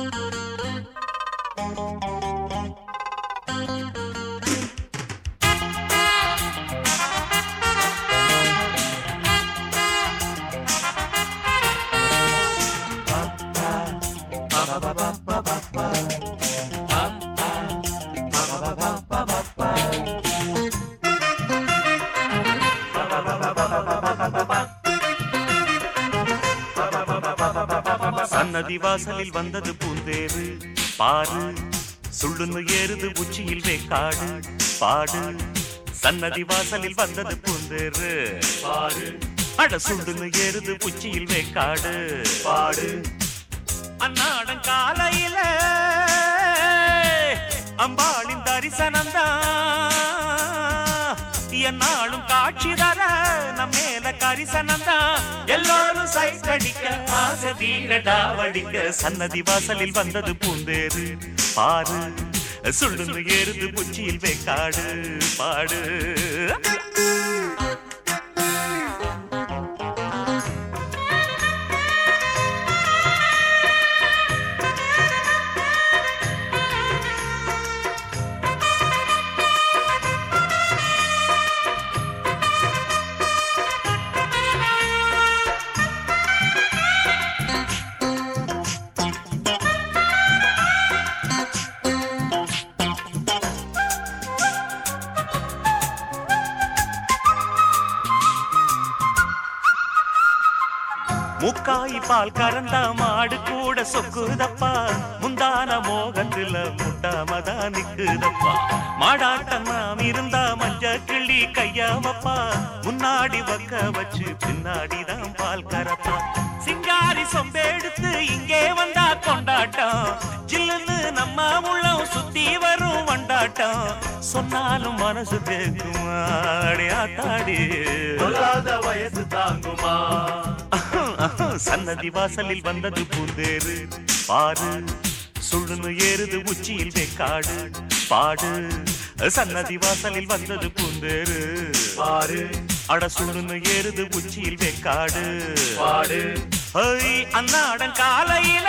சன்னதி வாசலில் வந்தது பூந்தேரு பாரு சுள்ளுன்னு ஏறுது உச்சியில் வேக்காடு பாடு சன்னதி வாசலில் வந்தது பூந்தேரு பாரு அட சுள்ளுன்னு ஏறுது உச்சியில் வேக்காடு பாடு அன்னாடம் காலையில அம்பாளின் தரிசனம்தான் என்னாலும் காட்சி தர நம் மேல கரிசனம்தான் எல்லாரும் சைட் அடிக்க ஆசை தீரடா வடிக்க சன்னதி வாசலில் வந்தது பூந்தேரு பாரு சுள்ளுன்னு ஏறுது புச்சியில் வேக்காடு பாடு முக்காய் பால் கறந்தா மாடு கூட சொக்குதப்பா முந்தான மோகத்துல முட்டாமதா நிக்குதப்பா மாடாட்டம் நாம் இருந்தா மஞ்ச கிள்ளி கையாமப்பா முன்னாடி வக்க வச்சு பின்னாடிதான் பால் கறப்பா சிங்காரி சொம்பெடுத்து இங்கே வந்தா கொண்டாட்டம் ஜில்லுன்னு நம்ம உள்ளம் சுத்தி வரும் வண்டாட்டம் சொன்னாலும் மனசு கேக்குமாடி ஆத்தாடி சொல்லாத வயசு தாங்குமா சன்னதி வாசலில் வந்தது பூந்தேரு பாரு சுள்ளுன்னு ஏறுது உச்சியில் வேக்காடு பாடு சன்னதி வாசலில் வந்தது பூந்தேரு பாரு அட சுள்ளுன்னு ஏறுது உச்சியில் வேக்காடு பாடு ஐ, அன்னாடம் காலையில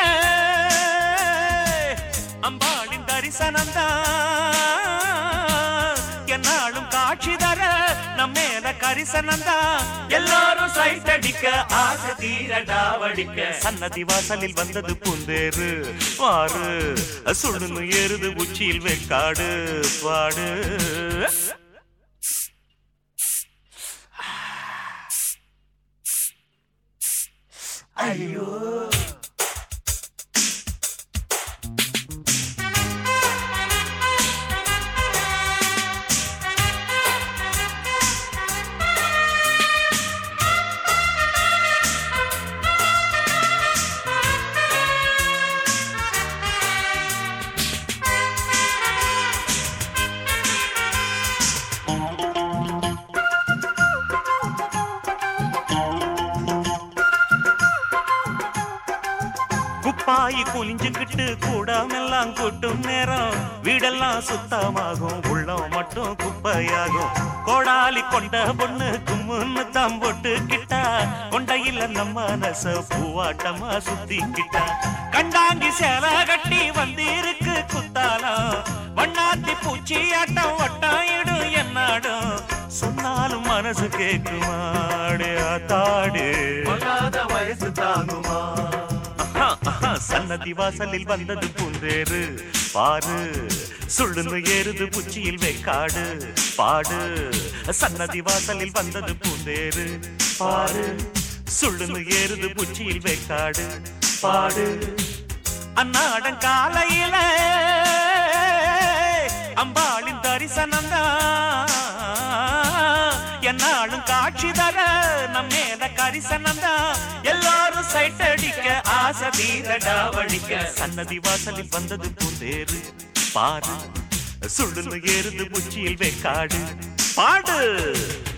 அம்பாளின் தரிசனம்தான் என்னாலும் காட்சி தர நம்ம மேல கரிசனம்தான் எல்லாரும் சைட் அடிக்க ஆசை தீரடா வடிக்க சன்னதி வாசலில் வந்தது பூந்தேரு பாரு சுடுன்னு ஏறுது உச்சியில் வெக்காடு பாடு ஐயோ குப்பாயி குனிஞ்சுக்கிட்டு கூடாமெல்லாம் கொட்டும் நேரம் வீடெல்லாம் சுத்தமாகும் உள்ளம் மட்டும் குப்பையாகும் கோடாலி கொண்ட பொண்ணு கும்முன்னு தான் போட்டுக்கிட்டா கொண்டையில நம்ம மனச பூவாட்டமா சுத்திக்கிட்டா கண்டாங்கி சேலை கட்டி வந்திருக்கு குத்தாலம் வண்ணாத்தி பூச்சி ஆட்டம் வட்டாயிடும் என்னாடும் சொன்னாலும் மனசு கேக்குமாடு ஆத்தாடு சொல்லாத வயசு தாங்குமா ஆஹா, ஆஹா, சன்னதி வாசலில் வந்தது பூந்தேரு பாரு சுள்ளுன்னு ஏறுது புச்சியில் வெக்காடு பாடு சன்னதி வாசலில் வந்தது பூந்தேரு பாரு சுள்ளுன்னு ஏறுது புச்சியில் வெக்காடு பாடு அன்னாடம் காலையில அம்பாளின் தரிசனம் என்னாலும் காட்சி தர நம்ம மேல கரிசனம் எல்லாரும் சைட் அடிக்க ஆசை தீரடா வடிக்க சன்னதி வாசலில் வந்தது பூந்தேரு பாரு சுள்ளுன்னு ஏறுது புச்சியில் வெக்காடு பாடு